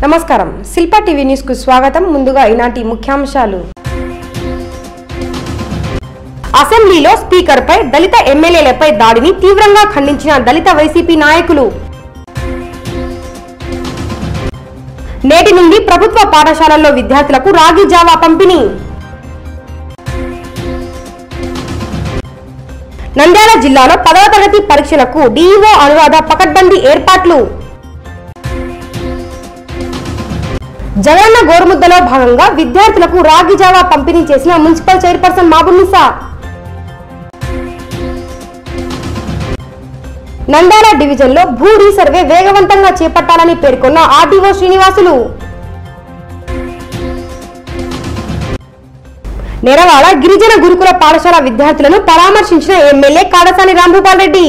నమస్కారం శిల్ప TV news కు స్వాగతం ముందుగా ఈనాటి ముఖ్యాంశాలు అసెంబ్లీలో స్పీకర్ పై దళిత ఎమ్మెల్యేలపై దాడిని తీవ్రంగా ఖండించిన దళిత వైసీపీ నాయకులు నేటి నుండి ప్రభుత్వ పాఠశాలల్లో విద్యార్థులకు రాగి జావా పంపిణీ నంద్యాల జిల్లాలో పదవ తరగతి పరీక్షలకు డీఈఓ అనురాధ పకడ్బందీ ఏర్పాట్లు జగన్న గోరుముద్దలో భాగంగా విద్యార్థులకు రాగి జావా పంపిణీ చేసిన మున్సిపల్ చైర్పర్సన్ మాబున్నిసా నంద్యాల డివిజన్లో భూ రీసర్వే వేగవంతంగా చేపట్టాలని పేర్కొన్న ఆర్డీఓ శ్రీనివాసులు నెరవాడ గిరిజన గురుకుల పాఠశాల విద్యార్థులను పరామర్శించిన ఎమ్మెల్యే కాడసాని రాంభూపాల్ రెడ్డి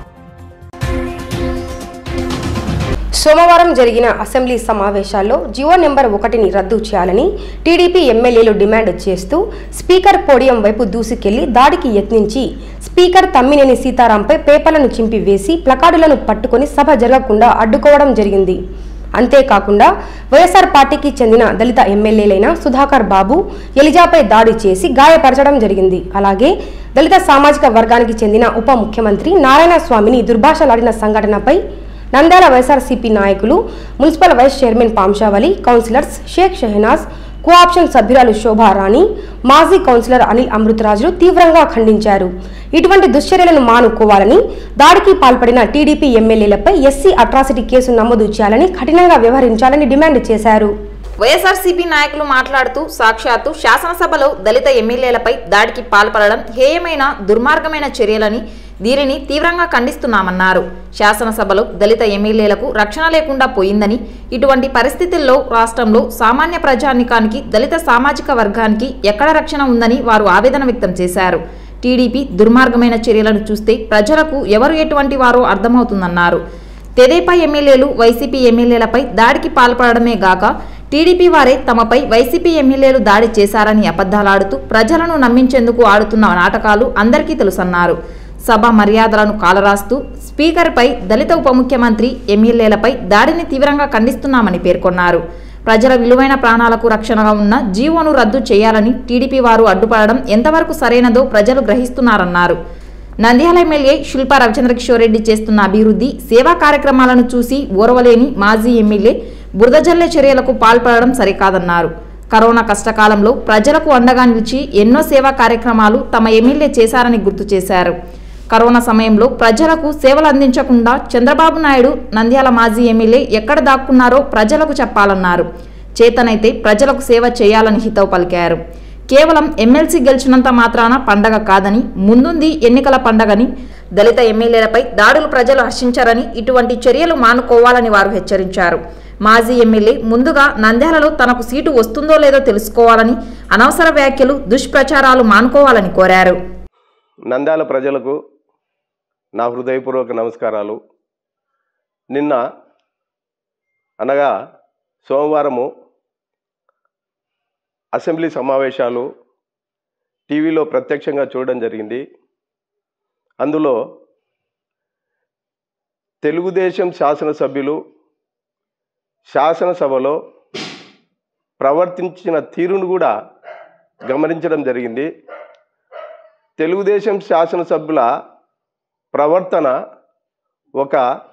సోమవారం జరిగిన అసెంబ్లీ సమావేశాల్లో జియో నెంబర్ ఒకటిని రద్దు చేయాలని టీడీపీ ఎమ్మెల్యేలు డిమాండ్ చేస్తూ స్పీకర్ పోడియం వైపు దూసుకెళ్లి దాడికి యత్నించి స్పీకర్ తమ్మినేని సీతారాంపై పేపర్లను చింపివేసి ప్లకార్డులను పట్టుకొని సభ జరగకుండా అడ్డుకోవడం జరిగింది అంతేకాకుండా వైఎస్ఆర్ పార్టీకి చెందిన దళిత ఎమ్మెల్యేలైన సుధాకర్ బాబు ఎలిజాపై దాడి చేసి గాయపరచడం జరిగింది అలాగే దళిత సామాజిక వర్గానికి చెందిన ఉప ముఖ్యమంత్రి నారాయణ స్వామిని దుర్భాషలాడిన సంఘటనపై నంద్యాల వైఎస్ఆర్సీపీ నాయకులు municipal vice chairman Pamshavali councillors Sheikh Shehnaz cooption సభ్యురాలు శోభా రాణి మాజీ కౌన్సిలర్ అనిల్ అమృతరాజులు తీవ్రంగా ఖండించారు ఇటువంటి దుశ్చర్యలను మానుకోవాలని దాడికి పాల్పడిన టీడీపీ ఎమ్మెల్యేలపై ఎస్సీ అట్రాసిటీ కేసు నమోదు చేయాలని కఠినంగా వ్యవహరించాలని డిమాండ్ చేశారు వైఎస్ఆర్సీపీ నాయకులు మాట్లాడుతూ సాక్షాత్తు శాసనసభలో దళిత ఎమ్మెల్యేలపై దాడికి పాల్పడడం హేయమైన దుర్మార్గమైన చర్యలని దీనిని తీవ్రంగా ఖండిస్తున్నామన్నారు శాసనసభలో దళిత ఎమ్మెల్యేలకు రక్షణ లేకుండా పోయిందని ఇటువంటి పరిస్థితుల్లో రాష్ట్రంలో సామాన్య ప్రజానికానికి దళిత సామాజిక వర్గానికి ఎక్కడ రక్షణ ఉందని వారు ఆవేదన వ్యక్తం చేశారు టీడీపీ దుర్మార్గమైన చర్యలను చూస్తే ప్రజలకు ఎవరు ఎటువంటి వారో అర్థమవుతుందన్నారు తెదేపా ఎమ్మెల్యేలు వైసీపీ ఎమ్మెల్యేలపై దాడికి పాల్పడమే గాక టీడీపీ వారే తమపై వైసీపీ ఎమ్మెల్యేలు దాడి చేశారని అబద్ధాలాడుతూ ప్రజలను నమ్మించేందుకు ఆడుతున్న నాటకాలు అందరికీ తెలుసన్నారు సభ మర్యాదలను కాలరాస్తూ స్పీకర్పై దళిత ఉప ముఖ్యమంత్రి ఎమ్మెల్యేలపై దాడిని తీవ్రంగా ఖండిస్తున్నామని పేర్కొన్నారు ప్రజల విలువైన ప్రాణాలకు రక్షణగా ఉన్న జీవోను రద్దు చేయాలని టీడీపీ వారు అడ్డుపడడం ఎంతవరకు సరైనదో ప్రజలు గ్రహిస్తున్నారన్నారు నంద్యాల ఎమ్మెల్యే శిల్పా రవిచంద్ర కిషోర్ రెడ్డి చేస్తున్న అభివృద్ధి సేవా కార్యక్రమాలను చూసి ఓర్వలేని మాజీ ఎమ్మెల్యే బురదజల్లే చర్యలకు పాల్పడడం సరికాదన్నారు కరోనా కష్టకాలంలో ప్రజలకు అండగా నిలిచి ఎన్నో సేవా కార్యక్రమాలు తమ ఎమ్మెల్యే చేశారని గుర్తు చేశారు కరోనా సమయంలో ప్రజలకు సేవలు అందించకుండా చంద్రబాబు నాయుడు నంద్యాల మాజీ ఎమ్మెల్యే ఎక్కడ దాక్కున్నారో ప్రజలకు చెప్పాలన్నారు చేతనైతే ప్రజలకు సేవ చేయాలని హితవు పలికారు కేవలం ఎమ్మెల్సీ గెలిచినంత మాత్రాన పండగ కాదని ముందుంది ఎన్నికల పండగని దళిత ఎమ్మెల్యేలపై దాడులు ప్రజలు హర్షించారని ఇటువంటి చర్యలు మానుకోవాలని వారు హెచ్చరించారు మాజీ ఎమ్మెల్యే ముందుగా నంద్యాలలో తనకు సీటు వస్తుందో లేదో తెలుసుకోవాలని అనవసర వ్యాఖ్యలు దుష్ప్రచారాలు మానుకోవాలని కోరారు నంద్యాల ప్రజలకు నా హృదయపూర్వక నమస్కారాలు నిన్న అనగా సోమవారము అసెంబ్లీ సమావేశాలు టీవీలో ప్రత్యక్షంగా చూడడం జరిగింది అందులో తెలుగుదేశం శాసనసభ్యులు శాసనసభలో ప్రవర్తించిన తీరును కూడా గమనించడం జరిగింది తెలుగుదేశం శాసనసభ్యుల ప్రవర్తన ఒక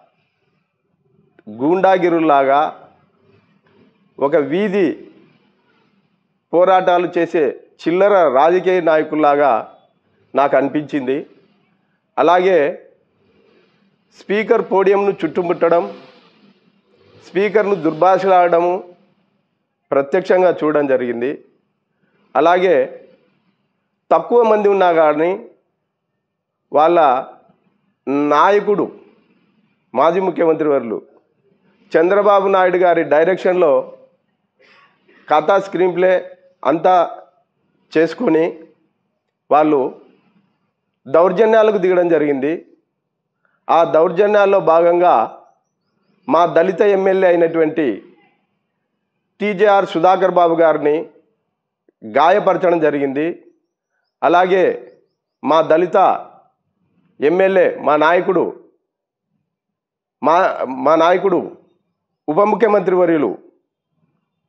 గూండాగిరులాగా ఒక వీధి పోరాటాలు చేసే చిల్లర రాజకీయ నాయకుల్లాగా నాకు అనిపించింది అలాగే స్పీకర్ పోడియంను చుట్టుముట్టడం స్పీకర్ను దుర్భాషలాడము ప్రత్యక్షంగా చూడడం జరిగింది అలాగే తక్కువ మంది ఉన్నా కానీ వాళ్ళ నాయకుడు మాజీ ముఖ్యమంత్రి వర్లు చంద్రబాబు నాయుడు గారి డైరెక్షన్లో కథా స్క్రీన్ ప్లే అంతా చేసుకొని వాళ్ళు దౌర్జన్యాలకు దిగడం జరిగింది ఆ దౌర్జన్యాల్లో భాగంగా మా దళిత ఎమ్మెల్యే అయినటువంటి టీజేఆర్ సుధాకర్ బాబు గారిని గాయపరచడం జరిగింది అలాగే మా దళిత ఎమ్మెల్యే మా నాయకుడు మా మా నాయకుడు ఉప ముఖ్యమంత్రి వర్యులు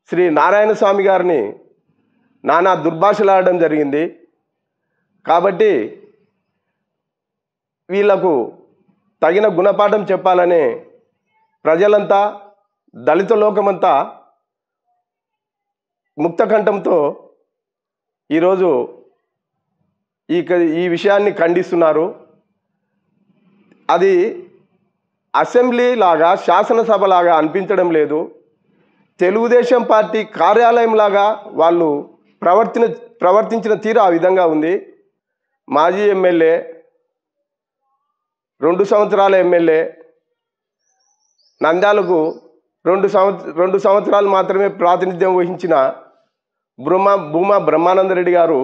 శ్రీ నారాయణ స్వామి గారిని నానా దుర్భాషలాడడం జరిగింది కాబట్టి వీళ్లకు తగిన గుణపాఠం చెప్పాలనే ప్రజలంతా దళిత లోకమంతా ముక్తకంఠంతో ఈరోజు ఈ క- ఈ విషయాన్ని ఖండిస్తున్నారు అది అసెంబ్లీ లాగా శాసనసభ లాగా అనిపించడం లేదు తెలుగుదేశం పార్టీ కార్యాలయం లాగా వాళ్ళు ప్రవర్తిన ప్రవర్తించిన తీరు ఆ విధంగా ఉంది మాజీ ఎమ్మెల్యే రెండు సంవత్సరాల ఎమ్మెల్యే నంద్యాలకు రెండు సంవత్స రెండు సంవత్సరాలు మాత్రమే ప్రాతినిధ్యం వహించిన బ్రహ్మ భూమా బ్రహ్మానందరెడ్డి గారు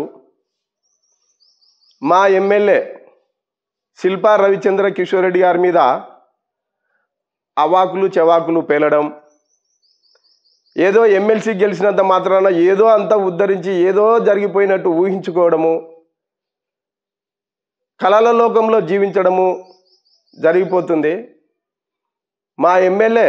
మా ఎమ్మెల్యే శిల్పా రవిచంద్ర కిషోర్ రెడ్డి గారి మీద అవాకులు చెవాకులు పేలడం ఏదో ఎమ్మెల్సీ గెలిచినంత మాత్రాన ఏదో అంతా ఉద్ధరించి ఏదో జరిగిపోయినట్టు ఊహించుకోవడము కళల లోకంలో జీవించడము జరిగిపోతుంది మా ఎమ్మెల్యే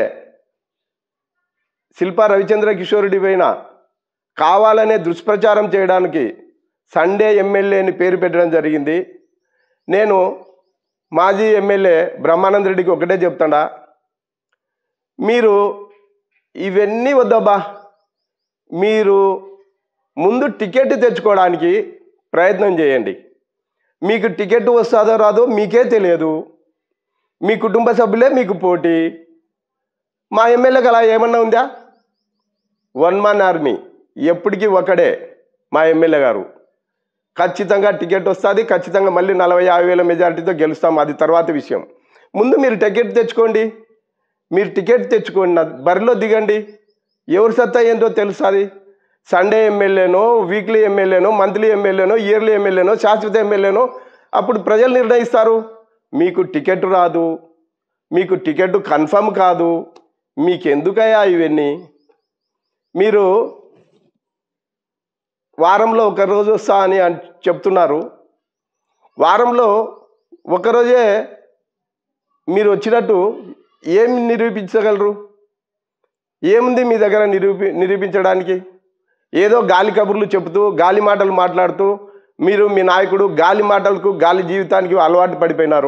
శిల్పా రవిచంద్ర కిషోర్ రెడ్డి పైన కావాలనే దుష్ప్రచారం చేయడానికి సండే ఎమ్మెల్యే అని పేరు పెట్టడం జరిగింది నేను మాజీ ఎమ్మెల్యే బ్రహ్మానంద రెడ్డికి ఒకటే చెప్తాడా మీరు ఇవన్నీ వద్దబ్బా మీరు ముందు టికెట్ తెచ్చుకోవడానికి ప్రయత్నం చేయండి మీకు టికెట్ వస్తుందో రాదో మీకే తెలియదు మీ కుటుంబ సభ్యులే మీకు పోటీ మా ఎమ్మెల్యేకి అలా ఏమన్నా ఉందా వన్ మ్యాన్ ఆర్మీ ఎప్పటికీ ఒకడే మా ఎమ్మెల్యే గారు ఖచ్చితంగా టికెట్ వస్తుంది ఖచ్చితంగా మళ్ళీ నలభై యాభై వేల మెజారిటీతో గెలుస్తాం అది తర్వాత విషయం ముందు మీరు టికెట్ తెచ్చుకోండి మీరు టికెట్ తెచ్చుకోండి నా బరిలో దిగండి ఎవరి సత్తా ఏంటో తెలుస్తుంది సండే ఎమ్మెల్యేనో వీక్లీ ఎమ్మెల్యేనో మంత్లీ ఎమ్మెల్యేనో ఇయర్లీ ఎమ్మెల్యేనో శాశ్వత ఎమ్మెల్యేనో అప్పుడు ప్రజలు నిర్ణయిస్తారు మీకు టికెట్ రాదు మీకు టికెట్ కన్ఫర్మ్ కాదు మీకెందుకయ్యా ఇవన్నీ మీరు వారంలో ఒక రోజు వస్తా అని అన్- చెప్తున్నారు వారంలో ఒకరోజే మీరు వచ్చినట్టు ఏం నిరూపించగలరు ఏముంది మీ దగ్గర నిరూపి నిరూపించడానికి ఏదో గాలి కబుర్లు చెబుతూ గాలి మాటలు మాట్లాడుతూ మీరు మీ నాయకుడు గాలి మాటలకు గాలి జీవితానికి అలవాటు పడిపోయినారు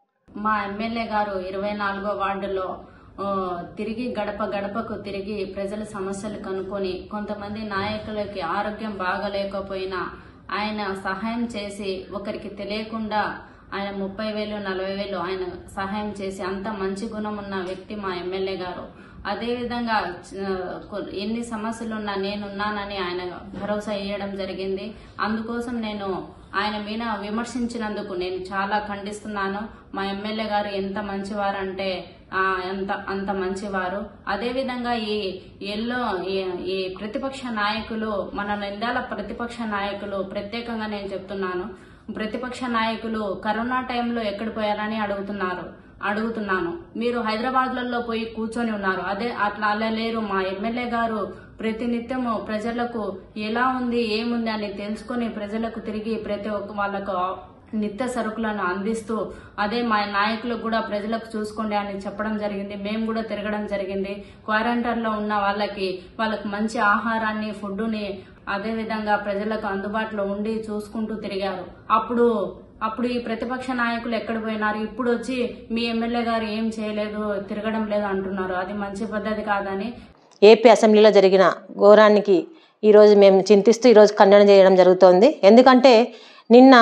మా ఎమ్మెల్యే గారు ఇరవై నాలుగో వార్డులో ఆ, తిరిగి గడప గడపకు తిరిగి ప్రజల సమస్యలు కనుక్కొని కొంతమంది నాయకులకి ఆరోగ్యం బాగలేకపోయినా ఆయన సహాయం చేసి ఒకరికి తెలియకుండా ఆయన ముప్పై వేలు నలభై వేలు ఆయన సహాయం చేసి అంత మంచి గుణం ఉన్న వ్యక్తి మా ఎమ్మెల్యే గారు అదేవిధంగా ఆ, కొ- ఎన్ని సమస్యలున్నా నేనున్నానని ఆయన భరోసా ఇవ్వడం జరిగింది అందుకోసం నేను ఆయన మీద విమర్శించినందుకు నేను చాలా ఖండిస్తున్నాను మా ఎమ్మెల్యే గారు ఎంత మంచివారంటే ఆ, ఎంత అంత మంచివారు అదేవిధంగా ఈ ఎల్లో ఈ- ఈ ప్రతిపక్ష నాయకులు మన నిందాల ప్రతిపక్ష నాయకులు ప్రత్యేకంగా నేను చెప్తున్నాను ప్రతిపక్ష నాయకులు కరోనా టైంలో ఎక్కడ పోయారని అడుగుతున్నారు అడుగుతున్నాను మీరు హైదరాబాద్లలో పోయి కూర్చొని ఉన్నారు అదే అట్లా అలా లేరు మా ఎమ్మెల్యే గారు ప్రతినిత్యము ప్రజలకు ఎలా ఉంది ఏముంది అని తెలుసుకొని ప్రజలకు తిరిగి ప్రతి ఒక్క వాళ్ళకు నిత్య సరుకులను అందిస్తూ అదే మా నాయకులకు కూడా ప్రజలకు చూసుకోండి అని చెప్పడం జరిగింది మేము కూడా తిరగడం జరిగింది క్వారంటైన్ లో ఉన్న వాళ్ళకి వాళ్ళకి మంచి ఆహారాన్ని ఫుడ్ని అదే విధంగా ప్రజలకు అందుబాటులో ఉండి చూసుకుంటూ తిరిగారు అప్పుడు అప్పుడు ఈ ప్రతిపక్ష నాయకులు ఎక్కడ పోయినారు ఇప్పుడు వచ్చి మీ ఎమ్మెల్యే గారు ఏం చేయలేదు తిరగడం లేదు అంటున్నారు అది మంచి పద్ధతి కాదని ఏపీ అసెంబ్లీలో జరిగిన ఘోరానికి ఈరోజు మేము చింతిస్తూ ఈరోజు ఖండన చేయడం జరుగుతోంది ఎందుకంటే నిన్న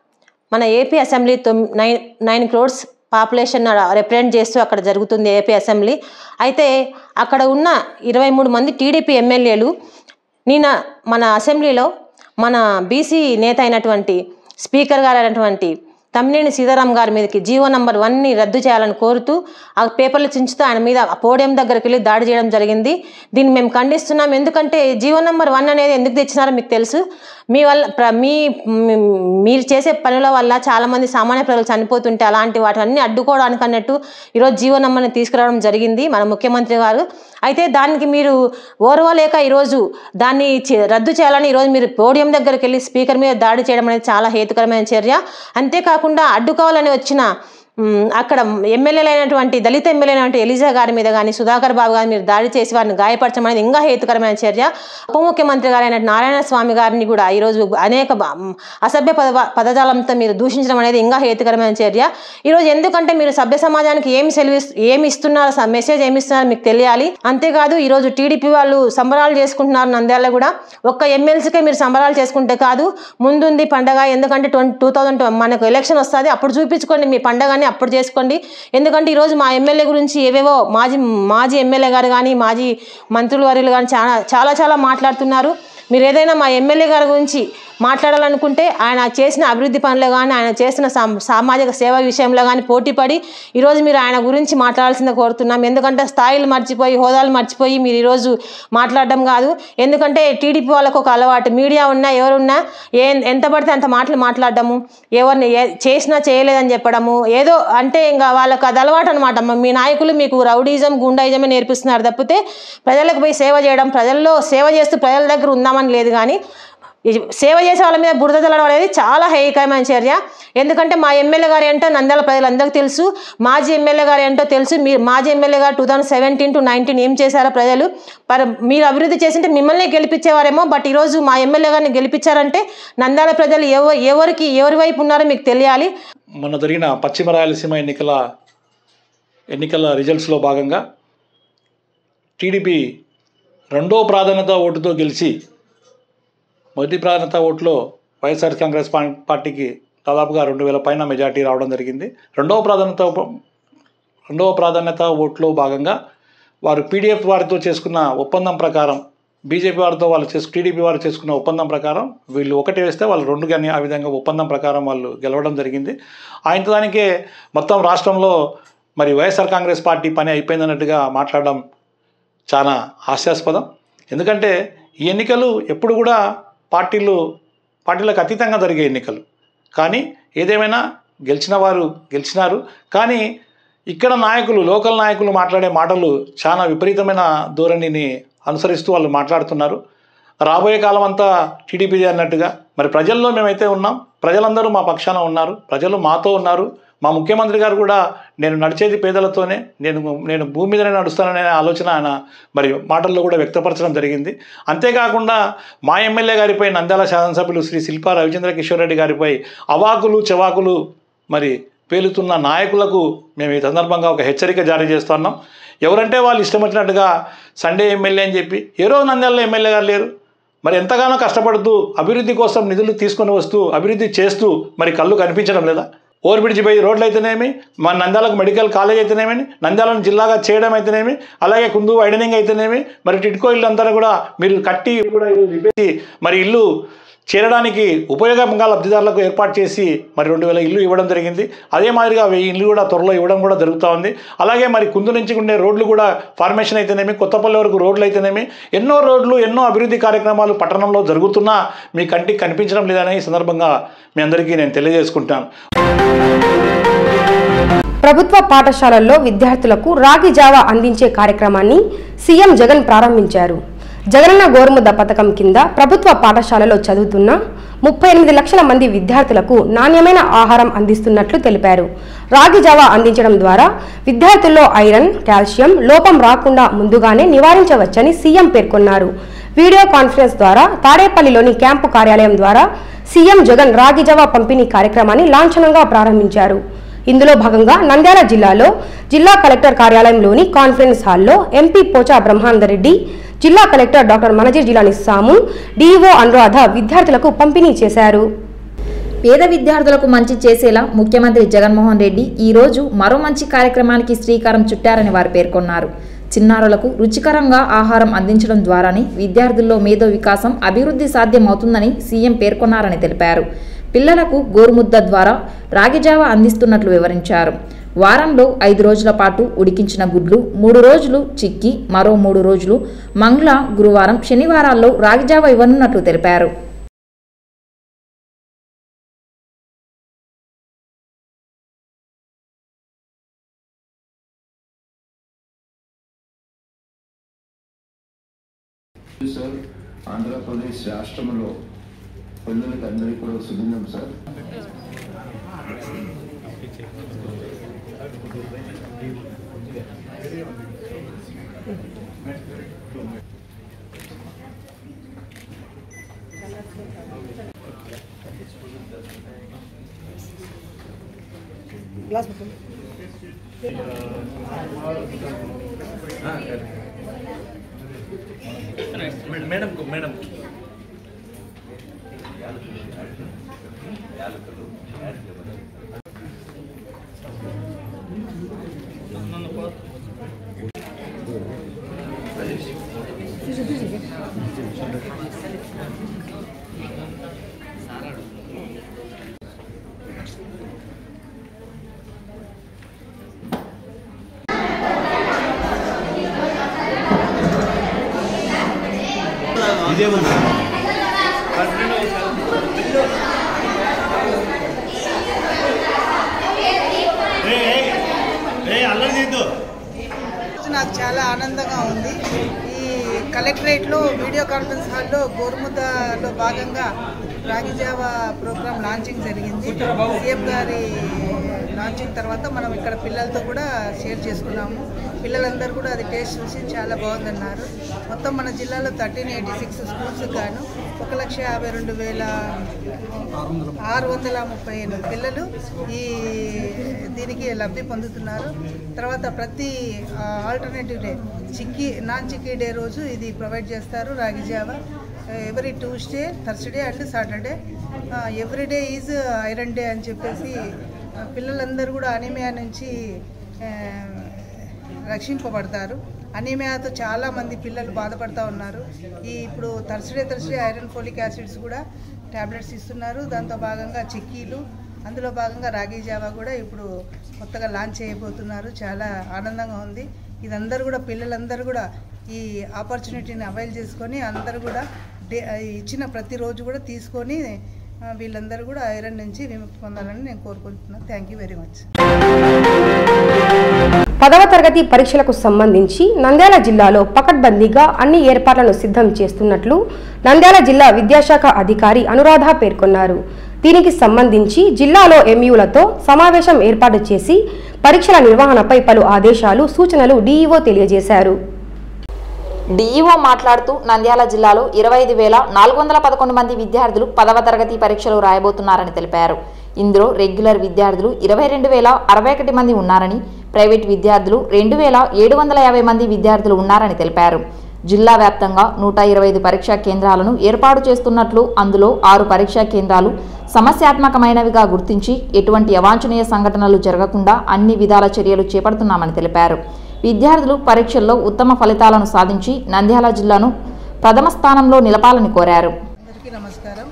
మన ఏపీ అసెంబ్లీ తొమ్ nine nine crores population represent చేస్తూ అక్కడ జరుగుతుంది ఏపీ అసెంబ్లీ అయితే అక్కడ ఉన్న ఇరవై మూడు మంది టీడీపీ ఎమ్మెల్యేలు నిన్న మన అసెంబ్లీలో మన బీసీ నేత అయినటువంటి స్పీకర్ గారు అయినటువంటి తమ్మినేని సీతారాం గారి మీదకి జీవో నంబర్ వన్ని రద్దు చేయాలని కోరుతూ ఆ పేపర్లు చించుతూ ఆయన మీద ఆ పోడియం దగ్గరికి వెళ్ళి దాడి చేయడం జరిగింది దీన్ని మేము ఖండిస్తున్నాం ఎందుకంటే జీవో నంబర్ వన్ అనేది ఎందుకు తెచ్చినారో మీకు తెలుసు మీ వల్ల ప్ర- మీ మీ- మీరు చేసే పనుల వల్ల చాలామంది సామాన్య ప్రజలు చనిపోతుంటే అలాంటి వాటిని అడ్డుకోవడానికి అన్నట్టు ఈరోజు జీవో నంబర్ని తీసుకురావడం జరిగింది మన ముఖ్యమంత్రి గారు అయితే దానికి మీరు ఓర్వలేక ఈరోజు దాన్ని చే- రద్దు చేయాలని ఈరోజు మీరు పోడియం దగ్గరికి వెళ్ళి స్పీకర్ మీద దాడి చేయడం అనేది చాలా హేతుకరమైన చర్య అంతేకాకుండా అడ్డుకోవాలని వచ్చిన మ్, అక్కడ ఎమ్మెల్యేలు అయినటువంటి దళిత ఎమ్మెల్యే అయినటువంటి ఎలిజా గారి మీద కానీ సుధాకర్ బాబు గారి మీరు దాడి చేసి వారిని గాయపరచడం అనేది ఇంకా హేతుకరమైన చర్య ఉప ముఖ్యమంత్రి గారైన నారాయణ స్వామి గారిని కూడా ఈరోజు అనేక బ- మ్, అసభ్య పద పదజాలంతో మీరు దూషించడం అనేది ఇంకా హేతుకరమైన చర్య ఈరోజు ఎందుకంటే మీరు సభ్య సమాజానికి ఏమి సెలవు ఏమి ఇస్తున్నారు స- మెసేజ్ ఏమి ఇస్తున్నారు మీకు తెలియాలి అంతేకాదు ఈరోజు టీడీపీ వాళ్ళు సంబరాలు చేసుకుంటున్నారు నంద్యాలలో కూడా ఒక్క ఎమ్మెల్సీకే మీరు సంబరాలు చేసుకుంటే కాదు ముందుంది పండగ ఎందుకంటే ట్వంటీ టూ థౌజండ్ మనకు ఎలక్షన్ వస్తుంది అప్పుడు చూపించుకోండి మీ పండగని అప్పుడు చేసుకోండి ఎందుకంటే ఈరోజు మా ఎమ్మెల్యే గురించి ఏవేవో మాజీ మాజీ ఎమ్మెల్యే గారు కానీ మాజీ మంత్రుల వర్యులు కానీ చాలా చాలా చాలా మాట్లాడుతున్నారు మీరు ఏదైనా మా ఎమ్మెల్యే గారి గురించి మాట్లాడాలనుకుంటే ఆయన చేసిన అభివృద్ధి పనులు కానీ ఆయన చేసిన సామ్- సామాజిక సేవ విషయంలో కానీ పోటీపడి ఈరోజు మీరు ఆయన గురించి మాట్లాడాల్సిందే కోరుతున్నాం ఎందుకంటే స్థాయిలు మర్చిపోయి హోదాలు మర్చిపోయి మీరు ఈరోజు మాట్లాడడం కాదు ఎందుకంటే టీడీపీ వాళ్ళకు ఒక అలవాటు మీడియా ఉన్నా ఎవరున్నా ఏ ఎంత పడితే అంత మాటలు మాట్లాడడము ఎవరిని ఏ చేసినా చేయలేదని చెప్పడము ఏదో అంటే ఇంకా వాళ్ళకి అది అలవాటు అనమాట మీ నాయకులు మీకు రౌడీజం గుండాయిజమే నేర్పిస్తున్నారు తప్పితే ప్రజలకు పోయి సేవ చేయడం ప్రజల్లో సేవ చేస్తూ ప్రజల దగ్గర ఉందామని లేదు కానీ ఈ సేవ చేసే వాళ్ళ మీద బురద చల్లడం అనేది చాలా హేయకరమైన చర్య ఎందుకంటే మా ఎమ్మెల్యే గారు ఏంటో నంద్యాల ప్రజలందరికీ తెలుసు మాజీ ఎమ్మెల్యే గారు ఏంటో తెలుసు మీరు మాజీ MLA garu two thousand seventeen to nineteen ఏం చేశారో ప్రజలు మరి మీరు అభివృద్ధి చేసింటే మిమ్మల్ని గెలిపించేవారేమో బట్ ఈరోజు మా ఎమ్మెల్యే గారిని గెలిపించారంటే నంద్యాల ప్రజలు ఎవ ఎవరికి ఎవరి వైపు ఉన్నారో మీకు తెలియాలి మొన్న జరిగిన పశ్చిమ రాయలసీమ ఎన్నికల ఎన్నికల రిజల్ట్స్లో భాగంగా టీడీపీ రెండో ప్రాధాన్యత ఓటుతో గెలిచి మొదటి ప్రాధాన్యత ఓట్లో వైఎస్ఆర్ కాంగ్రెస్ పా- పార్టీకి దాదాపుగా రెండు వేల పైన మెజార్టీ రావడం జరిగింది రెండవ ప్రాధాన్యత ఉప- రెండవ ప్రాధాన్యత ఓట్లో భాగంగా వారు పీడిఎఫ్ వారితో చేసుకున్న ఒప్పందం ప్రకారం బీజేపీ వారితో వాళ్ళు చేసు టీడీపీ వారు చేసుకున్న ఒప్పందం ప్రకారం వీళ్ళు ఒకటి వేస్తే వాళ్ళు రెండు కానీ ఆ విధంగా ఒప్పందం ప్రకారం వాళ్ళు గెలవడం జరిగింది ఆయన దానికే మొత్తం రాష్ట్రంలో మరి వైఎస్ఆర్ కాంగ్రెస్ పార్టీ పని అయిపోయిందన్నట్టుగా మాట్లాడడం చాలా హాస్యాస్పదం ఎందుకంటే ఈ ఎన్నికలు ఎప్పుడు కూడా పార్టీలు పార్టీలకు అతీతంగా జరిగే ఎన్నికలు కానీ ఏదేమైనా గెలిచిన వారు గెలిచినారు కానీ ఇక్కడ నాయకులు లోకల్ నాయకులు మాట్లాడే మాటలు చాలా విపరీతమైన ధోరణిని అనుసరిస్తూ వాళ్ళు మాట్లాడుతున్నారు రాబోయే కాలం అంతా టీడీపీ అన్నట్టుగా మరి ప్రజల్లో మేమైతే ఉన్నాం ప్రజలందరూ మా పక్షాన ఉన్నారు ప్రజలు మాతో ఉన్నారు మా ముఖ్యమంత్రి గారు కూడా నేను నడిచేది పేదలతోనే నేను నేను భూమి మీదనే నడుస్తాననే ఆలోచన ఆయన మరి మాటల్లో కూడా వ్యక్తపరచడం జరిగింది అంతేకాకుండా మా ఎమ్మెల్యే గారిపై నంద్యాల శాసనసభ్యులు శ్రీ శిల్పా రవిచంద్ర కిషోర్ రెడ్డి గారిపై అవాకులు చెవాకులు మరి పేలుతున్న నాయకులకు మేము ఈ సందర్భంగా ఒక హెచ్చరిక జారీ చేస్తున్నాం ఎవరంటే వాళ్ళు ఇష్టం వచ్చినట్టుగా సండే ఎమ్మెల్యే అని చెప్పి ఏ రోజు నంద్యాలలో ఎమ్మెల్యే గారు లేరు మరి ఎంతగానో కష్టపడుతూ అభివృద్ధి కోసం నిధులు తీసుకొని వస్తూ అభివృద్ధి చేస్తూ మరి కళ్ళు కనిపించడం లేదా ఓవర్ బ్రిడ్జ్ పోయి రోడ్లు అయితేనేమి మన నంద్యాలకు మెడికల్ కాలేజ్ అయితేనేమి నంద్యాలను జిల్లాగా చేయడం అయితేనేమి అలాగే కుందు వైడనింగ్ అయితేనేమి మరి టిట్కో ఇల్లు అంతా కూడా మీరు కట్టి కూడా ఈరోజు రిపేర్ మరి ఇల్లు చేరడానికి ఉపయోగంగా లబ్ధిదారులకు ఏర్పాటు చేసి మరి రెండు వేల ఇల్లు ఇవ్వడం జరిగింది అదే మాదిరిగా వెయ్యి ఇల్లు కూడా త్వరలో ఇవ్వడం కూడా జరుగుతూ ఉంది అలాగే మరి కుందు నుంచి ఉండే రోడ్లు కూడా ఫార్మేషన్ అయితేనేమి కొత్తపల్లి వరకు రోడ్లు అయితేనేమి ఎన్నో రోడ్లు ఎన్నో అభివృద్ధి కార్యక్రమాలు పట్టణంలో జరుగుతున్నా మీ కంటికి కనిపించడం లేదని ఈ సందర్భంగా మీ అందరికీ నేను తెలియజేసుకుంటాను ప్రభుత్వ పాఠశాలల్లో విద్యార్థులకు రాగి జావా అందించే కార్యక్రమాన్ని సీఎం జగన్ ప్రారంభించారు జగనన్న గోరుముద్ద పథకం కింద ప్రభుత్వ పాఠశాలలో చదువుతున్న ముప్పై ఎనిమిది లక్షల మంది విద్యార్థులకు నాణ్యమైన ఆహారం అందిస్తున్నట్లు తెలిపారు రాగి జావా అందించడం ద్వారా విద్యార్థుల్లో ఐరన్ కాల్షియం లోపం రాకుండా ముందుగానే నివారించవచ్చని సీఎం పేర్కొన్నారు వీడియో కాన్ఫరెన్స్ ద్వారా తాడేపల్లిలోని క్యాంపు కార్యాలయం ద్వారా సీఎం జగన్ రాగి జావా పంపిణీ కార్యక్రమాన్ని లాంఛనంగా ప్రారంభించారు ఇందులో భాగంగా నంద్యాల జిల్లాలో జిల్లా కలెక్టర్ కార్యాలయంలోని కాన్ఫరెన్స్ హాల్లో ఎంపీ పోచా బ్రహ్మానందరెడ్డి జిల్లా కలెక్టర్ డాక్టర్ మనజీర్ జిలాని సాము డీఈఓ అనురాధ విద్యార్థులకు పంపిణీ చేశారు పేద విద్యార్థులకు మంచి చేసేలా ముఖ్యమంత్రి జగన్మోహన్ రెడ్డి ఈ రోజు మరో మంచి కార్యక్రమానికి శ్రీకారం చుట్టారని వారు పేర్కొన్నారు చిన్నారులకు రుచికరంగా ఆహారం అందించడం ద్వారానే విద్యార్థుల్లో మేధో వికాసం అభివృద్ధి సాధ్యమవుతుందని సీఎం పేర్కొన్నారని తెలిపారు పిల్లలకు గోరుముద్ద ద్వారా రాగిజావ అందిస్తున్నట్లు వివరించారు వారంలో ఐదు రోజుల పాటు ఉడికించిన గుడ్లు మూడు రోజులు చిక్కి మరో మూడు రోజులు మంగళ గురువారం శనివారాల్లో రాగిజావ ఇవ్వనున్నట్లు తెలిపారు సార్ ఆంధ్రప్రదేశ్ రాష్ట్రంలో పిల్లలకి అందరికీ కూడా సుదినం సార్ మేడం మేడం రోజు నాకు చాలా ఆనందంగా ఉంది ఈ కలెక్టరేట్లో వీడియో కాన్ఫరెన్స్ హాల్లో గోరుముద్దలో భాగంగా రాగిజావా ప్రోగ్రామ్ లాంచింగ్ జరిగింది సీఎం గారి లాంచింగ్ తర్వాత మనం ఇక్కడ పిల్లలతో కూడా షేర్ చేసుకున్నాము పిల్లలందరూ కూడా అది టేస్ట్ చూసి చాలా బాగుందన్నారు మొత్తం మన జిల్లాలో థర్టీన్ ఎయిటీ సిక్స్ స్కూల్స్ గాను ఒక లక్ష యాభై రెండు వేల ఆరు వందల ముప్పై ఎనిమిది పిల్లలు ఈ దీనికి లబ్ధి పొందుతున్నారు తర్వాత ప్రతి alternative day chikki non chikki day రోజు ఇది ప్రొవైడ్ చేస్తారు రాగి జావా every Tuesday Thursday and Saturday every day is iron day అని చెప్పేసి ఆ, పిల్లలందరూ కూడా అనిమియా నుంచి ఆ, రక్షింపబడతారు అనీమియాతో చాలా మంది పిల్లలు బాధపడుతూ ఉన్నారు ఈ ఇప్పుడు Thursday Thursday iron folic acids కూడా ట్యాబ్లెట్స్ ఇస్తున్నారు దాంతో భాగంగా చిక్కీలు అందులో భాగంగా రాగి జావా కూడా ఇప్పుడు కొత్తగా లాంచ్ చేయబోతున్నారు చాలా ఆనందంగా ఉంది ఇదందరూ కూడా పిల్లలందరూ కూడా ఈ ఆపర్చునిటీని అవైల్ చేసుకొని అందరూ కూడా డే ఇచ్చిన ప్రతిరోజు కూడా తీసుకొని ఆ, వీళ్ళందరూ కూడా ఐరన్ నుంచి విముక్తి పొందాలని నేను కోరుకుంటున్నాను థ్యాంక్ యూ వెరీ మచ్ పదవ తరగతి పరీక్షలకు సంబంధించి నంద్యాల జిల్లాలో పకడ్బందీగా అన్ని ఏర్పాట్లను సిద్ధం చేస్తున్నట్లు నంద్యాల జిల్లా విద్యాశాఖ అధికారి అనురాధ పేర్కొన్నారు దీనికి సంబంధించి జిల్లాలో ఎంయూలతో సమావేశం ఏర్పాటు చేసి పరీక్షల నిర్వహణపై పలు ఆదేశాలు సూచనలు డీఈఓ తెలియజేశారు డీఈఓ మాట్లాడుతూ నంద్యాల జిల్లాలో ఇరవై ఐదు వేల నాలుగు వందల పదకొండు మంది విద్యార్థులు పదవ తరగతి పరీక్షలు రాయబోతున్నారని తెలిపారు ఇందులో రెగ్యులర్ విద్యార్థులు ఇరవై రెండు వేల అరవై ఒకటి మంది ఉన్నారని ప్రైవేట్ విద్యార్థులు రెండు వేల ఏడు వందల యాభై మంది విద్యార్థులు ఉన్నారని తెలిపారు జిల్లా వ్యాప్తంగా నూట ఇరవై ఐదు పరీక్షా కేంద్రాలను ఏర్పాటు చేస్తున్నట్లు అందులో ఆరు పరీక్షా కేంద్రాలు సమస్యాత్మకమైనవిగా గుర్తించి ఎటువంటి అవాంఛనీయ సంఘటనలు జరగకుండా అన్ని విధాల చర్యలు చేపడుతున్నామని తెలిపారు విద్యార్థులు పరీక్షల్లో ఉత్తమ ఫలితాలను సాధించి నంద్యాల జిల్లాను ప్రథమ స్థానంలో నిలపాలని కోరారు అందరికీ నమస్కారం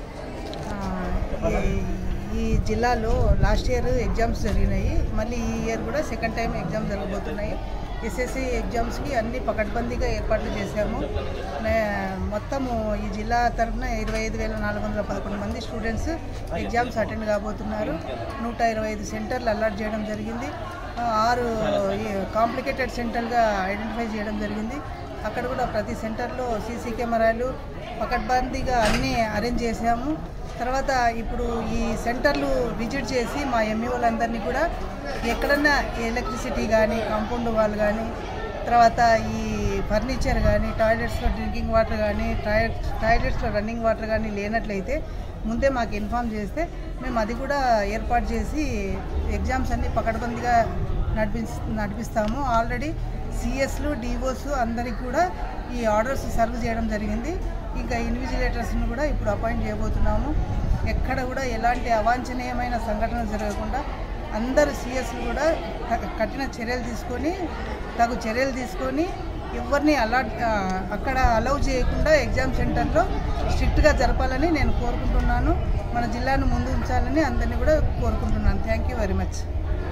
ఆ, ఈ- ఈ జిల్లాలో లాస్ట్ ఇయర్ ఎగ్జామ్స్ జరిగినాయి మళ్ళీ ఈ ఇయర్ కూడా సెకండ్ టైం ఎగ్జామ్ జరగబోతున్నాయి ఎస్ఎస్సి ఎగ్జామ్స్కి అన్ని పకడ్బందీగా ఏర్పాట్లు చేశాము నే- మొత్తము ఈ జిల్లా తరఫున ఇరవై ఐదు వేల నాలుగు వందల పదకొండు మంది స్టూడెంట్స్ ఎగ్జామ్స్ అటెండ్ కాబోతున్నారు నూట ఇరవై ఐదు సెంటర్లు అలాట్ చేయడం జరిగింది ఆ, ఆరు కాంప్లికేటెడ్ సెంటర్గా ఐడెంటిఫై చేయడం జరిగింది అక్కడ కూడా ప్రతి సెంటర్లో సీసీ కెమెరాలు పకడ్బందీగా అన్నీ అరేంజ్ చేసాము తర్వాత ఇప్పుడు ఈ సెంటర్లు విజిట్ చేసి మా ఎంఈఓలందరినీ కూడా ఎక్కడన్నా ఎలక్ట్రిసిటీ కానీ కాంపౌండ్ వాల్ కానీ తర్వాత ఈ ఫర్నిచర్ కానీ టాయిలెట్స్లో డ్రింకింగ్ వాటర్ కానీ టాయిలెట్ టాయిలెట్స్లో రన్నింగ్ వాటర్ కానీ లేనట్లయితే ముందే మాకు ఇన్ఫామ్ చేస్తే మేము అది కూడా ఏర్పాటు చేసి ఎగ్జామ్స్ అన్నీ పకడ్బందీగా నడిపి నడిపిస్తాము ఆల్రెడీ సిఎస్లు డివోస్ అందరికి కూడా ఈ ఆర్డర్స్ సర్వ్ చేయడం జరిగింది ఇంకా ఇన్విజిలేటర్స్ని కూడా ఇప్పుడు అపాయింట్ చేయబోతున్నాము ఎక్కడ కూడా ఎలాంటి అవాంఛనీయమైన సంఘటన జరగకుండా అందరు సిఎస్లు కూడా క- కఠిన చర్యలు తీసుకొని తగు చర్యలు తీసుకొని ఎవరిని అలాట్ ఆ, అక్కడ అలౌ చేయకుండా ఎగ్జామ్ సెంటర్లో స్ట్రిక్ట్గా జరపాలని నేను కోరుకుంటున్నాను మన జిల్లాను ముందు ఉంచాలని అందరినీ కూడా కోరుకుంటున్నాను థ్యాంక్ యూ వెరీ మచ్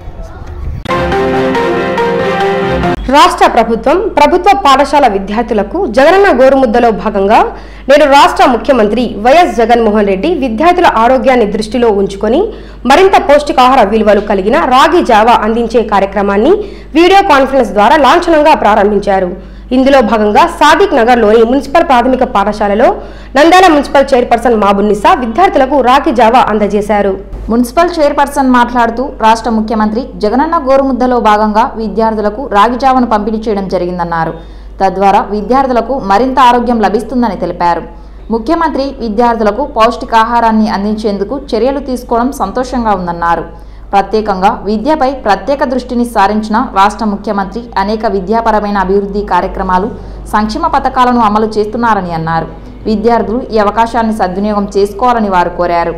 రాష్ట్ర ప్రభుత్వం ప్రభుత్వ పాఠశాల విద్యార్థులకు జగనన్న గోరుముద్దలో భాగంగా నేడు రాష్ట్ర ముఖ్యమంత్రి వైఎస్ జగన్మోహన్ రెడ్డి విద్యార్థుల ఆరోగ్యాన్ని దృష్టిలో ఉంచుకొని మరింత పౌష్టికాహార విలువలు కలిగిన రాగి జావా అందించే కార్యక్రమాన్ని వీడియో కాన్ఫరెన్స్ ద్వారా లాంఛనంగా ప్రారంభించారు ఇందులో భాగంగా సాదిక్ నగర్లోని మున్సిపల్ ప్రాథమిక పాఠశాలలో నంద్యాల మున్సిపల్ చైర్పర్సన్ మాబున్నిసా విద్యార్థులకు రాఖీ జావా అందజేశారు మున్సిపల్ చైర్పర్సన్ మాట్లాడుతూ రాష్ట్ర ముఖ్యమంత్రి జగనన్న గోరుముద్దలో భాగంగా విద్యార్థులకు రాగిజావను పంపిణీ చేయడం జరిగిందన్నారు తద్వారా విద్యార్థులకు మరింత ఆరోగ్యం లభిస్తుందని తెలిపారు ముఖ్యమంత్రి విద్యార్థులకు పౌష్టికాహారాన్ని అందించేందుకు చర్యలు తీసుకోవడం సంతోషంగా ఉందన్నారు ప్రత్యేకంగా విద్యపై ప్రత్యేక దృష్టిని సారించిన రాష్ట్ర ముఖ్యమంత్రి అనేక విద్యాపరమైన అభివృద్ధి కార్యక్రమాలు సంక్షేమ పథకాలను అమలు చేస్తున్నారని అన్నారు విద్యార్థులు ఈ అవకాశాన్ని సద్వినియోగం చేసుకోవాలని వారు కోరారు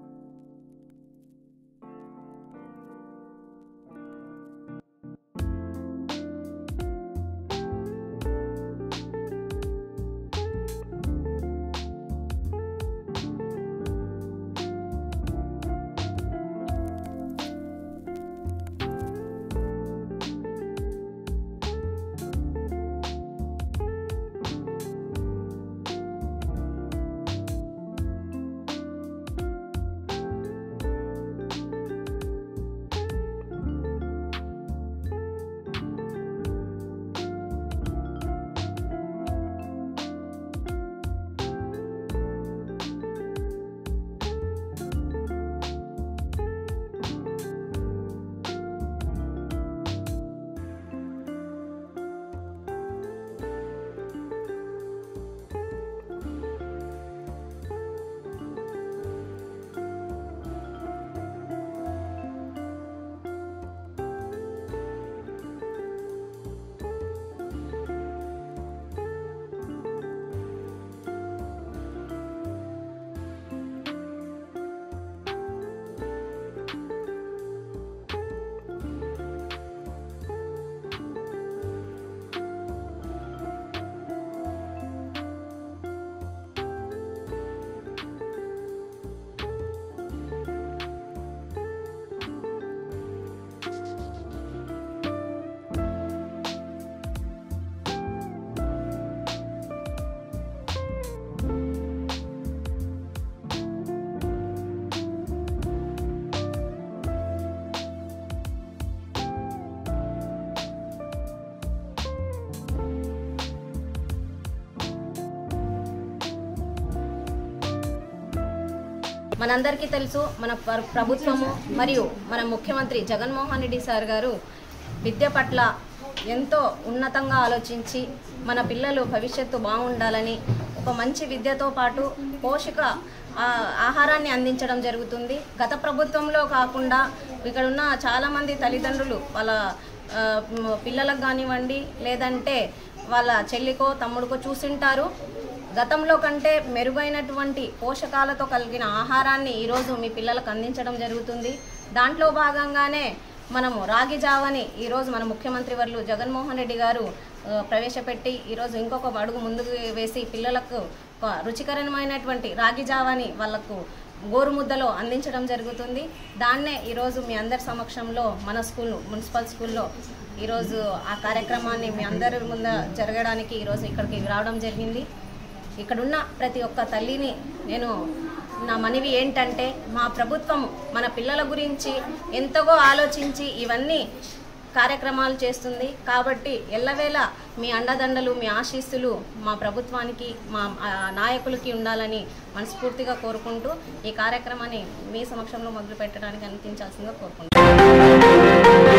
మనందరికీ తెలుసు మన ప్ర- ప్రభుత్వము మరియు మన ముఖ్యమంత్రి జగన్మోహన్ రెడ్డి సార్ గారు విద్య పట్ల ఎంతో ఉన్నతంగా ఆలోచించి మన పిల్లలు భవిష్యత్తు బాగుండాలని ఒక మంచి విద్యతో పాటు పోషక ఆ, ఆహారాన్ని అందించడం జరుగుతుంది గత ప్రభుత్వంలో కాకుండా ఇక్కడ ఉన్న చాలామంది తల్లిదండ్రులు వాళ్ళ ఆ, మ్, పిల్లలకు కానివ్వండి లేదంటే వాళ్ళ చెల్లికో తమ్ముడికో చూసింటారు గతంలో కంటే మెరుగైనటువంటి పోషకాలతో కలిగిన ఆహారాన్ని ఈరోజు మీ పిల్లలకు అందించడం జరుగుతుంది దాంట్లో భాగంగానే మనము రాగి జావని ఈరోజు మన ముఖ్యమంత్రి వర్లు జగన్మోహన్ రెడ్డి గారు ఆ, ప్రవేశపెట్టి ఈరోజు ఇంకొక అడుగు ముందుకు వేసి పిల్లలకు ఒక రుచికరమైనటువంటి రాగి జావని వాళ్ళకు గోరుముద్దలో అందించడం జరుగుతుంది దాన్నే ఈరోజు మీ అందరి సమక్షంలో మన స్కూల్ మున్సిపల్ స్కూల్లో ఈరోజు ఆ కార్యక్రమాన్ని మీ అందరి ముందు జరగడానికి ఈరోజు ఇక్కడికి రావడం జరిగింది ఇక్కడున్న ప్రతి ఒక్క తల్లిని నేను నా మనవి ఏంటంటే మా ప్రభుత్వం మన పిల్లల గురించి ఎంతగో ఆలోచించి ఇవన్నీ కార్యక్రమాలు చేస్తుంది కాబట్టి ఎల్లవేళ మీ అండదండలు మీ ఆశీస్సులు మా ప్రభుత్వానికి మా ఆ, నాయకులకి ఉండాలని మనస్ఫూర్తిగా కోరుకుంటూ ఈ కార్యక్రమాన్ని మీ సమక్షంలో మొదలు పెట్టడానికి అనుమతించాల్సిందిగా కోరుకుంటున్నాను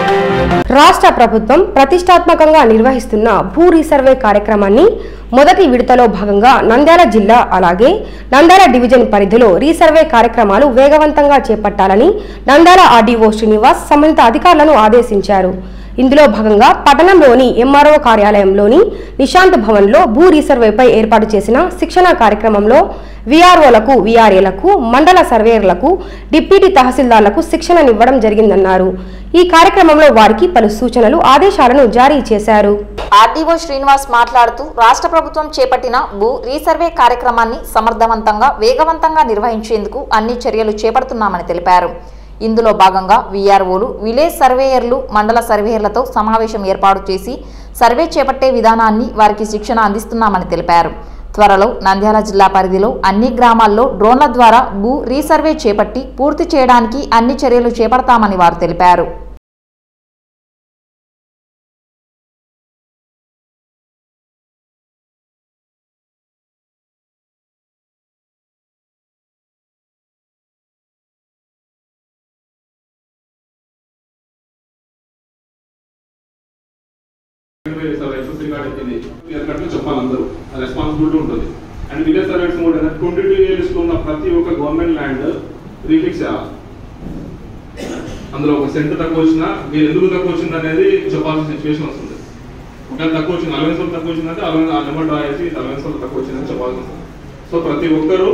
రాష్ట్ర ప్రభుత్వం ప్రతిష్టాత్మకంగా నిర్వహిస్తున్న భూ రీసర్వే కార్యక్రమాన్ని మొదటి విడతలో భాగంగా నంద్యాల జిల్లా అలాగే నంద్యాల డివిజన్ పరిధిలో రీసర్వే కార్యక్రమాలు వేగవంతంగా చేపట్టాలని నంద్యాల ఆర్డీఓ శ్రీనివాస్ సంబంధిత అధికారులను ఆదేశించారు ఇందులో భాగంగా పట్టణంలోని ఎంఆర్ఓ కార్యాలయంలోని నిశాంత్ భవన్లో భూ రీసర్వేపై ఏర్పాటు చేసిన శిక్షణ కార్యక్రమంలో వీఆర్ఓలకు వీఆర్ఏలకు మండల సర్వేయర్లకు డిప్యూటీ తహసీల్దార్లకు శిక్షణనివ్వడం జరిగిందన్నారు ఈ కార్యక్రమంలో వారికి పలు సూచనలు ఆదేశాలను జారీ చేశారు ఆర్డీఓ శ్రీనివాస్ మాట్లాడుతూ రాష్ట్ర ప్రభుత్వం చేపట్టిన భూ రీసర్వే కార్యక్రమాన్ని సమర్థవంతంగా వేగవంతంగా నిర్వహించేందుకు అన్ని చర్యలు చేపడుతున్నామని తెలిపారు ఇందులో భాగంగా వీఆర్ఓలు విలేజ్ సర్వేయర్లు మండల సర్వేయర్లతో సమావేశం ఏర్పాటు చేసి సర్వే చేపట్టే విధానాన్ని వారికి శిక్షణ అందిస్తున్నామని తెలిపారు త్వరలో నంద్యాల జిల్లా పరిధిలో అన్ని గ్రామాల్లో డ్రోన్ల ద్వారా భూ రీసర్వే చేపట్టి పూర్తి చేయడానికి అన్ని చర్యలు చేపడతామని వారు తెలిపారు ఎస్ఎస్సీ కార్డ్ ఎక్కింది క్లియర్ కట్ చెప్పాలి అందరూ రెస్పాన్సిబిలిటీ ఉంటుంది అండ్ విలేజ్ సర్వేస్ మోడ్ ఏంటంటే ట్వంటీ టూ ఇయర్స్ లో ఉన్న ప్రతి ఒక్క గవర్నమెంట్ ల్యాండ్ రీఫిక్స్ చేయాలి అందులో ఒక సెంట్ తక్కువ వచ్చినా మీరు ఎందుకు తక్కువ వచ్చింది అనేది చెప్పాల్సిన సిచ్యువేషన్ వస్తుంది ఒకవేళ తక్కువ వచ్చింది అలవెన్స్ వల్ల తక్కువ వచ్చిందంటే అలవెన్స్ ఆ నెంబర్ డ్రా చేసి అలవెన్స్ వల్ల తక్కువ వచ్చిందని చెప్పాల్సి వస్తుంది సో ప్రతి ఒక్కరు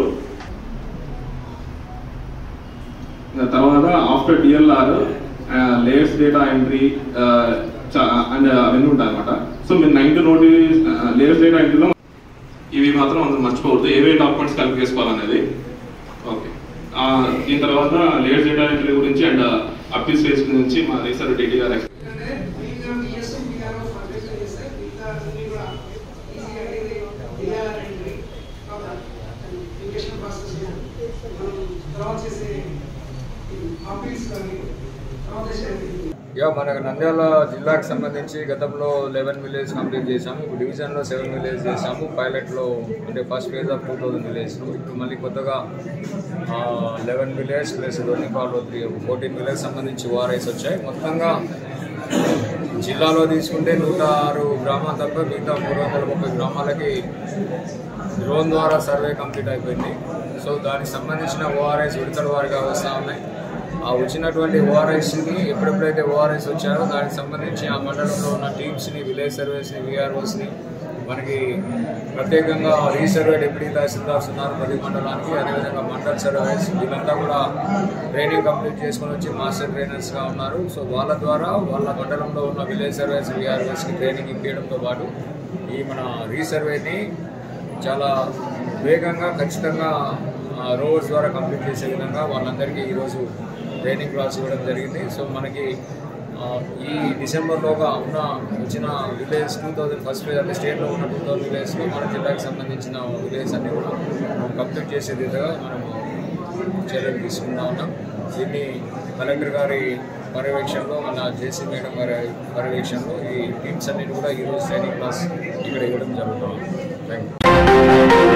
తర్వాత after DLR layers data entry and అవన్నీ ఉంటాయి అనమాట సో మీరు నైన్టీ నోటీస్ లేయర్స్ డేటా ఎంట్రీలో ఇవి మాత్రం అందరూ మర్చిపోవద్దు ఏవే డాక్యుమెంట్స్ కలిపి చేసుకోవాలనేది ఓకే దీని తర్వాత లేయర్స్ డేటా ఎంట్రీ గురించి అండ్ అప్పీల్ స్టేజ్ గురించి మా రీసెర్చ్ డీటీ గారు ఇక మనకు నంద్యాల జిల్లాకు సంబంధించి గతంలో లెవెన్ విలేజ్ కంప్లీట్ చేశాము ఇప్పుడు డివిజన్లో సెవెన్ విలేజ్ చేశాము పైలట్లో అంటే first phase of two thousand విలేజ్లో ఇప్పుడు మళ్ళీ కొత్తగా లెవెన్ విలేజ్ ప్లస్ డొనిపాలో త్రీ ఫోర్టీన్ విలేజ్ సంబంధించి ఓఆర్ఐస్ వచ్చాయి మొత్తంగా జిల్లాలో తీసుకుంటే నూట ఆరు గ్రామాలు తప్ప మిగతా మూడు వందల ముప్పై గ్రామాలకి డ్రోన్ ద్వారా సర్వే కంప్లీట్ అయిపోయింది సో దానికి సంబంధించిన ఓఆర్ఐస్ విడతల వారిగా వస్తూ ఉన్నాయి ఆ వచ్చినటువంటి ఓఆర్ఐస్ని ఎప్పుడెప్పుడైతే ఓఆర్ఐస్ వచ్చారో దానికి సంబంధించి ఆ మండలంలో ఉన్న టీమ్స్ని విలేజ్ సర్వేస్ని విఆర్ఓస్ని మనకి ప్రత్యేకంగా రీసర్వే డిప్యూటీ తహసీల్దార్స్ ఉన్నారు ప్రతి మండలానికి అదేవిధంగా మండల్ సర్వేస్ వీళ్ళంతా కూడా ట్రైనింగ్ కంప్లీట్ చేసుకొని వచ్చి మాస్టర్ ట్రైనర్స్గా ఉన్నారు సో వాళ్ళ ద్వారా వాళ్ళ మండలంలో ఉన్న విలేజ్ సర్వేస్ విఆర్ఓస్కి ట్రైనింగ్ ఇప్పించడంతో పాటు ఈ మన రీసర్వేని చాలా వేగంగా ఖచ్చితంగా రోవర్స్ ద్వారా కంప్లీట్ చేసే విధంగా వాళ్ళందరికీ ఈరోజు ట్రైనింగ్ క్లాస్ ఇవ్వడం జరిగింది సో మనకి ఆ, ఈ డిసెంబర్లోగా ఉన్న వచ్చిన village two thousand first phase అంటే స్టేట్లో ఉన్న టూ థౌజండ్ విలేజ్లో మన జిల్లాకి సంబంధించిన విలేజ్ అన్ని కూడా మనం కంప్లీట్ చేసే విధంగా మనం చర్యలు తీసుకుంటా ఉన్నాం దీన్ని కలెక్టర్ గారి పర్యవేక్షణలో మన జేసీ మేడం గారి పర్యవేక్షణలో ఈ టీమ్స్ అన్నిటి కూడా ఈరోజు ట్రైనింగ్ క్లాస్ ఇక్కడ ఇవ్వడం జరుగుతుంది థ్యాంక్ యూ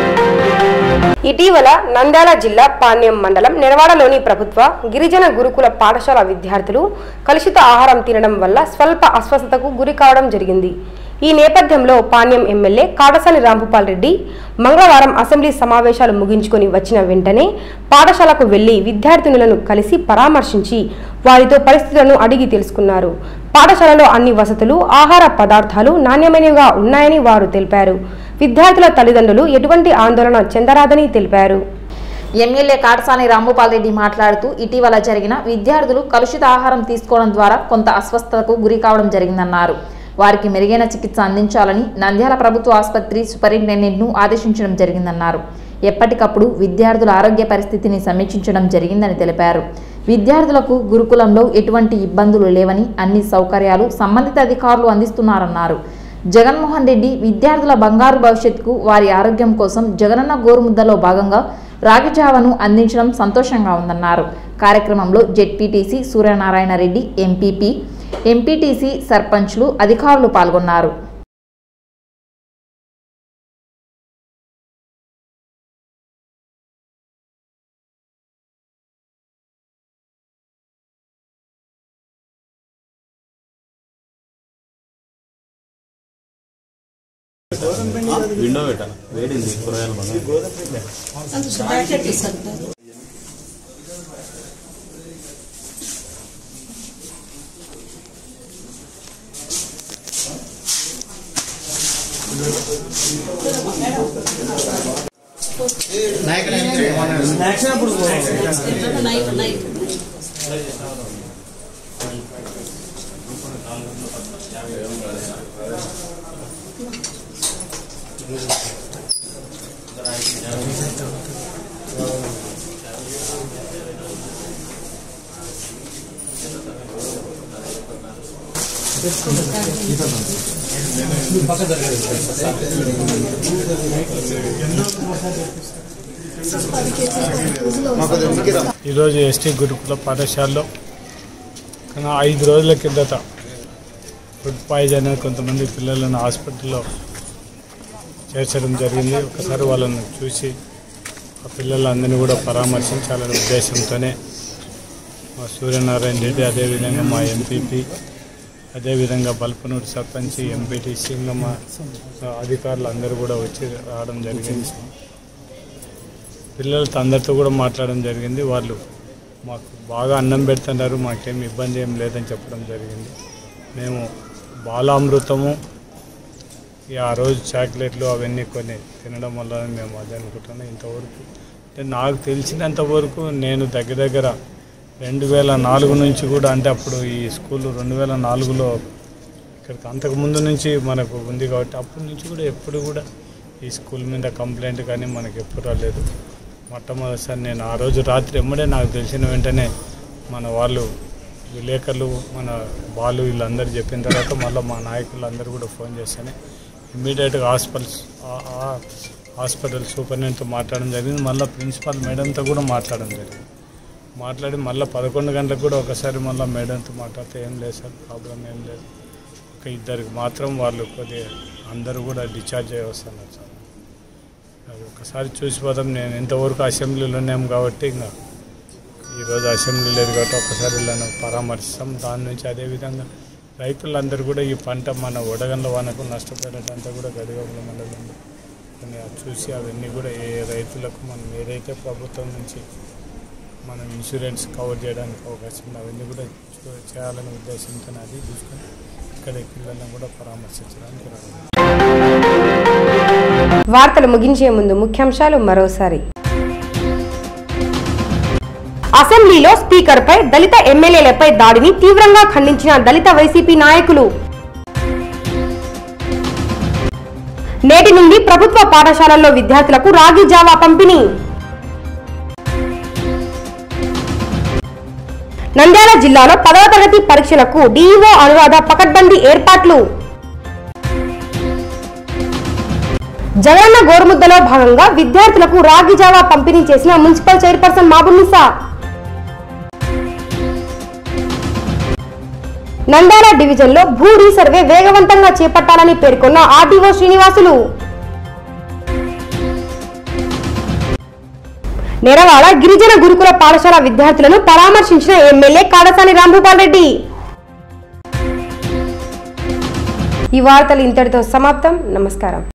ఇటీవల నంద్యాల జిల్లా పాణ్యం మండలం నెరవాడలోని ప్రభుత్వ గిరిజన గురుకుల పాఠశాల విద్యార్థులు కలుషిత ఆహారం తినడం వల్ల స్వల్ప అస్వస్థతకు గురి కావడం జరిగింది ఈ నేపథ్యంలో పాణ్యం ఎమ్మెల్యే కాడసాని రాంభూపాల్ రెడ్డి మంగళవారం అసెంబ్లీ సమావేశాలు ముగించుకొని వచ్చిన వెంటనే పాఠశాలకు వెళ్లి విద్యార్థినులను కలిసి పరామర్శించి వారితో పరిస్థితులను అడిగి తెలుసుకున్నారు పాఠశాలలో అన్ని వసతులు ఆహార పదార్థాలు నాణ్యమైనవిగా ఉన్నాయని వారు తెలిపారు విద్యార్థుల తల్లిదండ్రులు ఎటువంటి ఆందోళన చెందరాదని తెలిపారు ఎమ్మెల్యే కాటసాని రాంభూపాల్ రెడ్డి మాట్లాడుతూ ఇటీవల జరిగిన విద్యార్థులు కలుషిత ఆహారం తీసుకోవడం ద్వారా కొంత అస్వస్థతకు గురి కావడం జరిగిందన్నారు వారికి మెరుగైన చికిత్స అందించాలని నంద్యాల ప్రభుత్వ ఆసుపత్రి సూపరింటెండెంట్ను ఆదేశించడం జరిగిందన్నారు ఎప్పటికప్పుడు విద్యార్థుల ఆరోగ్య పరిస్థితిని సమీక్షించడం జరిగిందని తెలిపారు విద్యార్థులకు గురుకులంలో ఎటువంటి ఇబ్బందులు లేవని అన్ని సౌకర్యాలు సంబంధిత అధికారులు అందిస్తున్నారన్నారు జగన్మోహన్ రెడ్డి విద్యార్థుల బంగారు భవిష్యత్తుకు వారి ఆరోగ్యం కోసం జగనన్న గోరుముద్దలో భాగంగా రాగిజావను అందించడం సంతోషంగా ఉందన్నారు కార్యక్రమంలో ZPTC Suryanarayana Reddy MPP MPTC సర్పంచ్లు అధికారులు పాల్గొన్నారు విండో పెట్టాలి వేడింది కూరగాయల బాగా ఈరోజు ఎస్టీ గురుకుల పాఠశాలలో కానీ ఐదు రోజుల కిందట ఫుడ్ పాయిజన్ అనేది కొంతమంది పిల్లలను హాస్పిటల్లో చేర్చడం జరిగింది ఒకసారి వాళ్ళని చూసి ఆ పిల్లలందరినీ కూడా పరామర్శించాలనే ఉద్దేశంతోనే మా సూర్యనారాయణ రెడ్డి అదేవిధంగా మా ఎంపీపీ అదేవిధంగా బల్పనూరు సర్పంచ్ ఎంపీటీ సింగమ్మ అధికారులు అందరూ కూడా వచ్చి రావడం జరిగింది పిల్లలతో అందరితో కూడా మాట్లాడడం జరిగింది వాళ్ళు మాకు బాగా అన్నం పెడుతున్నారు మాకేం ఇబ్బంది ఏం లేదని చెప్పడం జరిగింది మేము బాలామృతము ఇక ఆ రోజు చాక్లెట్లు అవన్నీ కొన్ని తినడం వల్ల మేము అదే అనుకుంటున్నాం ఇంతవరకు అంటే నాకు తెలిసినంత వరకు నేను దగ్గర దగ్గర రెండు వేల నాలుగు నుంచి కూడా అంటే అప్పుడు ఈ స్కూల్ రెండు వేల నాలుగులో ఇక్కడికి అంతకు ముందు నుంచి మనకు ఉంది కాబట్టి అప్పటి నుంచి కూడా ఎప్పుడు కూడా ఈ స్కూల్ మీద కంప్లైంట్ కానీ మనకి ఎప్పుడు రాలేదు మొట్టమొదటిసారి నేను ఆ రోజు రాత్రి ఎమ్మడే నాకు తెలిసిన వెంటనే మన వాళ్ళు విలేకరులు మన బాలు వీళ్ళందరూ చెప్పిన తర్వాత మళ్ళీ మా నాయకులు అందరూ కూడా ఫోన్ చేస్తానే ఇమ్మీడియట్గా హాస్పిటల్స్ హాస్పిటల్ సూపరింటెండెంట్తో మాట్లాడడం జరిగింది మళ్ళీ ప్రిన్సిపాల్ మేడంతో కూడా మాట్లాడడం జరిగింది మాట్లాడి మళ్ళీ పదకొండు గంటలకు కూడా ఒకసారి మళ్ళీ మేడంతో మాట్లాడితే ఏం లేదు సార్ ప్రాబ్లం ఏం లేదు ఒక ఇద్దరికి మాత్రం వాళ్ళు కొద్దిగా అందరూ కూడా డిశ్చార్జ్ అయ్యి వస్తున్నారు సార్ అది ఒకసారి చూసిపోతాం నేను ఇంతవరకు అసెంబ్లీలో ఉన్నాం కాబట్టి ఇంకా ఈరోజు అసెంబ్లీ లేదు కాబట్టి ఒకసారి వెళ్ళాను పరామర్శిస్తాం దాని నుంచి అదేవిధంగా రైతులందరూ కూడా ఈ పంట మన వడగండ్ల వానకు నష్టపోయినట్టంతా కూడా గడిగొండ మండలంలో కొన్ని అది చూసి అవన్నీ కూడా ఏ రైతులకు మనం ఏదైతే ప్రభుత్వం నుంచి మనం ఇన్సూరెన్స్ కవర్ చేయడానికి అవకాశం ఉంది అవన్నీ కూడా చూ- చేయాలనే ఉద్దేశంతో అది చూసుకొని ఇక్కడ ఈ పిల్లలను కూడా పరామర్శించడానికి రావాలి వార్తలు ముగించే ముందు ముఖ్యాంశాలు మరోసారి అసెంబ్లీలో స్పీకర్పై దళిత ఎమ్మెల్యేలపై దాడిని తీవ్రంగా ఖండించిన దళిత వైసీపీ నాయకులు నేటి నుండి ప్రభుత్వ పాఠశాలల్లో విద్యార్థులకు రాగి జావా పంపిణీ నంద్యాల జిల్లాలో పదవ తరగతి పరీక్షలకు డీఈఓ అనురాధ పకడ్బందీ ఏర్పాట్లు జగనన్న గోరుముద్దలో భాగంగా విద్యార్థులకు రాగి జావా పంపిణీ చేసిన మున్సిపల్ చైర్పర్సన్ మాబునిసా నంద్యాల డివిజన్లో భూ రీసర్వే వేగవంతంగా చేపట్టాలని పేర్కొన్న ఆర్డీఓ శ్రీనివాసులు నెరవాడ గిరిజన గురుకుల పాఠశాల విద్యార్థులను పరామర్శించిన ఎమ్మెల్యే కాడసాని రాంభూపాల్ రెడ్డి ఈ వార్తలు ఇంతటితో సమాప్తం నమస్కారం